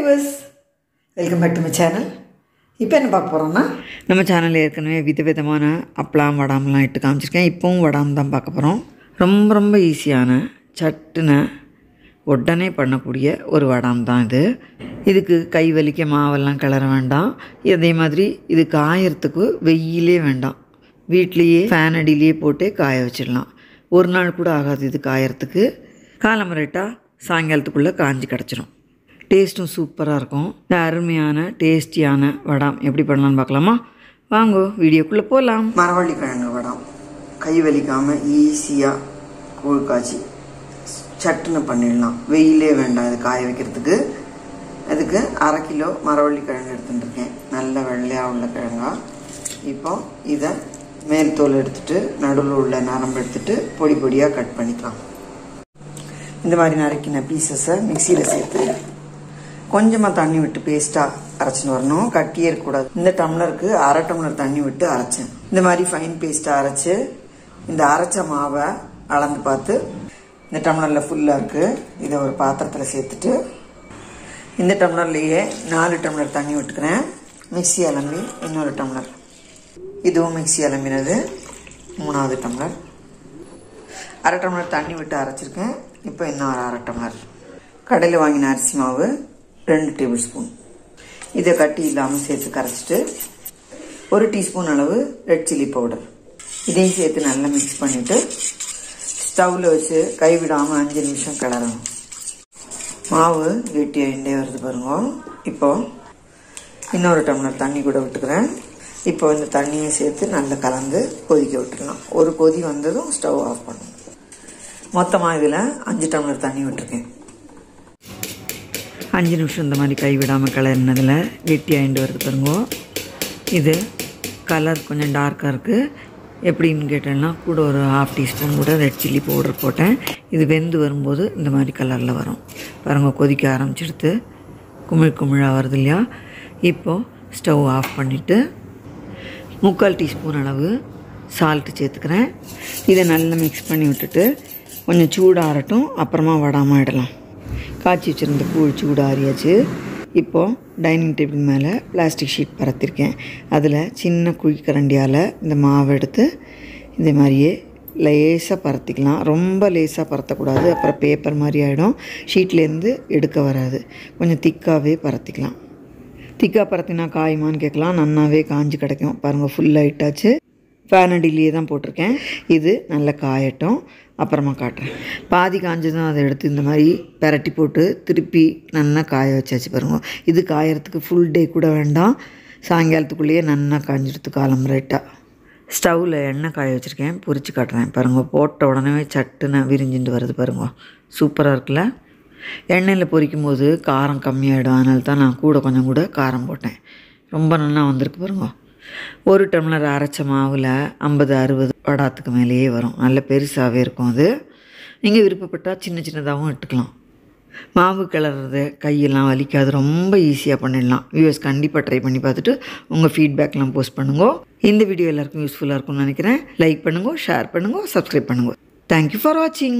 viewers welcome back to my channel இப்போ என்ன பார்க்க போகிறோம்னா நம்ம சேனலில் ஏற்கனவே விதவிதமான அப்பளம் வடாம்லாம் இட்டு காமிச்சிருக்கேன் இப்போவும் வடாம் தான் பார்க்க போகிறோம் ரொம்ப ரொம்ப ஈஸியான சட்டுன உடனே பண்ணக்கூடிய ஒரு வடாம் தான் இது இதுக்கு கை வலிக்க மாவெல்லாம் கிளற வேண்டாம் அதே மாதிரி இது காயறதுக்கு வெயிலே வேண்டாம் வீட்லேயே ஃபேன் அடியிலேயே போட்டு காய வச்சிடலாம் ஒரு நாள் கூட ஆகாது இது காயறதுக்கு காலம்பரைட்டாக சாயங்காலத்துக்குள்ளே காஞ்சி கிடச்சிரும் டேஸ்ட்டும் சூப்பராக இருக்கும் இந்த அருமையான டேஸ்டியான வடாம் எப்படி பண்ணலாம்னு பார்க்கலாமா வாங்கோ வீடியோக்குள்ளே போகலாம் மரவள்ளி கிழங்கு வடம் கை வலிக்காமல் ஈஸியாக கூழ் காய்ச்சி சட்டுன்னு பண்ணிடலாம் வெயிலே வேண்டாம் இது காய வைக்கிறதுக்கு அதுக்கு அரை கிலோ மரவள்ளி கிழங்கு எடுத்துட்டுருக்கேன் நல்ல வெள்ளையாக உள்ள கிழங்கா இப்போ இதை மேல் தோல் எடுத்துட்டு நடுவில் உள்ள நரம்பு எடுத்துட்டு பொடி பொடியாக கட் பண்ணிக்கலாம் இந்த மாதிரி நறுக்கின பீசஸை மிக்சியில் சேர்த்து கொஞ்சமாக தண்ணி விட்டு பேஸ்ட்டாக அரைச்சின்னு வரணும் கட்டியே இருக்கக்கூடாது இந்த டம்ளருக்கு அரை டம்ளர் தண்ணி விட்டு அரைச்சேன் இந்த மாதிரி ஃபைன் பேஸ்ட்டாக அரைச்சு இந்த அரைச்ச மாவை அளந்து பார்த்து இந்த டம்ளரில் ஃபுல்லாக இருக்குது இதை ஒரு பாத்திரத்தில் சேர்த்துட்டு இந்த டம்ளர்லேயே நாலு டம்ளர் தண்ணி விட்டுக்கிறேன் மிக்சி அலம்பி இன்னொரு டம்ளர் இதுவும் மிக்சி அலம்பினது மூணாவது டம்ளர் அரை டம்ளர் தண்ணி விட்டு அரைச்சிருக்கேன் இப்போ இன்னும் ஒரு அரை டம்ளர் கடையில் வாங்கின அரிசி மாவு ரெண்டு டேபிள் ஸ்பூன் இதை கட்டி இல்லாமல் சேர்த்து கரைச்சிட்டு ஒரு டீஸ்பூன் அளவு ரெட் சில்லி பவுடர் இதையும் சேர்த்து நல்லா மிக்ஸ் பண்ணிவிட்டு ஸ்டவ்வில் வச்சு கைவிடாமல் அஞ்சு நிமிஷம் கிளறணும் மாவு கெட்டி ஆகிட்டே வருது பாருங்க இப்போ இன்னொரு டம்ளர் தண்ணி கூட விட்டுக்கிறேன் இப்போ இந்த தண்ணியை சேர்த்து நல்லா கலந்து கொதிக்க விட்டுடலாம் ஒரு கொதி வந்ததும் ஸ்டவ் ஆஃப் பண்ணணும் மொத்தமாக இதில் அஞ்சு டம்ளர் தண்ணி விட்டுருக்கேன் அஞ்சு நிமிஷம் இந்த மாதிரி கை விடாமல் கிளறினதில் கெட்டி ஆகிட்டு வருது பாருங்க இது கலர் கொஞ்சம் டார்க்காக இருக்குது எப்படின்னு கேட்டேன்னா கூட ஒரு ஹாஃப் டீஸ்பூன் கூட ரெட் சில்லி பவுடர் போட்டேன் இது வெந்து வரும்போது இந்த மாதிரி கலரில் வரும் பாருங்க கொதிக்க ஆரம்பிச்சிடுத்து குமிழ் குமிழாக வருது இல்லையா இப்போது ஸ்டவ் ஆஃப் பண்ணிவிட்டு முக்கால் டீஸ்பூன் அளவு சால்ட்டு சேர்த்துக்கிறேன் இதை நல்லா மிக்ஸ் பண்ணி விட்டுட்டு கொஞ்சம் சூடாகட்டும் அப்புறமா வடாமல் இடலாம் காய்ச்சி வச்சுருந்த கூழ் சூடாறியாச்சு இப்போது டைனிங் டேபிள் மேலே பிளாஸ்டிக் ஷீட் பரத்திருக்கேன் அதில் சின்ன குழிக்கரண்டியால் இந்த மாவு எடுத்து இந்த மாதிரியே லேசாக பரத்திக்கலாம் ரொம்ப லேசாக பரத்தக்கூடாது அப்புறம் பேப்பர் மாதிரி ஆகிடும் ஷீட்லேருந்து எடுக்க வராது கொஞ்சம் திக்காகவே பரத்திக்கலாம் திக்காக பரத்தினா காயுமான்னு கேட்கலாம் நன்னாவே காஞ்சி கிடைக்கும் பாருங்கள் ஃபுல் ஆகிட்டாச்சு ஃபேன் அடியிலேயே தான் போட்டிருக்கேன் இது நல்லா காயட்டும் அப்புறமா காட்டுறேன் பாதி காஞ்சதும் அதை எடுத்து இந்த மாதிரி பெரட்டி போட்டு திருப்பி நல்லா காய வச்சாச்சு பாருங்க இது காயறதுக்கு ஃபுல் டே கூட வேண்டாம் சாயங்காலத்துக்குள்ளேயே நல்லா காஞ்சிடுத்து காலம் ரைட்டாக ஸ்டவ்வில் எண்ணெய் காய வச்சுருக்கேன் பொரிச்சு காட்டுறேன் பாருங்க போட்ட உடனே சட்டுன்னு விரிஞ்சுட்டு வருது பாருங்க சூப்பராக இருக்குல்ல எண்ணெயில் பொரிக்கும் போது காரம் கம்மியாகிடும் அதனால தான் நான் கூட கொஞ்சம் கூட காரம் போட்டேன் ரொம்ப நல்லா வந்திருக்கு பாருங்க ஒரு டம்ளர் அரைச்ச மாவில் ஐம்பது அறுபது வடாத்துக்கு மேலேயே வரும் நல்ல பெருசாகவே இருக்கும் அது நீங்கள் விருப்பப்பட்டால் சின்ன சின்னதாகவும் இட்டுக்கலாம் மாவு கிளறது கையெல்லாம் வலிக்காது ரொம்ப ஈஸியாக பண்ணிடலாம் வியூவர்ஸ் கண்டிப்பாக ட்ரை பண்ணி பார்த்துட்டு உங்கள் ஃபீட்பேக்லாம் போஸ்ட் பண்ணுங்க இந்த வீடியோ எல்லாருக்கும் யூஸ்ஃபுல்லாக இருக்கும்னு நினைக்கிறேன் லைக் பண்ணுங்க ஷேர் பண்ணுங்க சப்ஸ்கிரைப் பண்ணுங்க தேங்க்யூ ஃபார் வாட்சிங்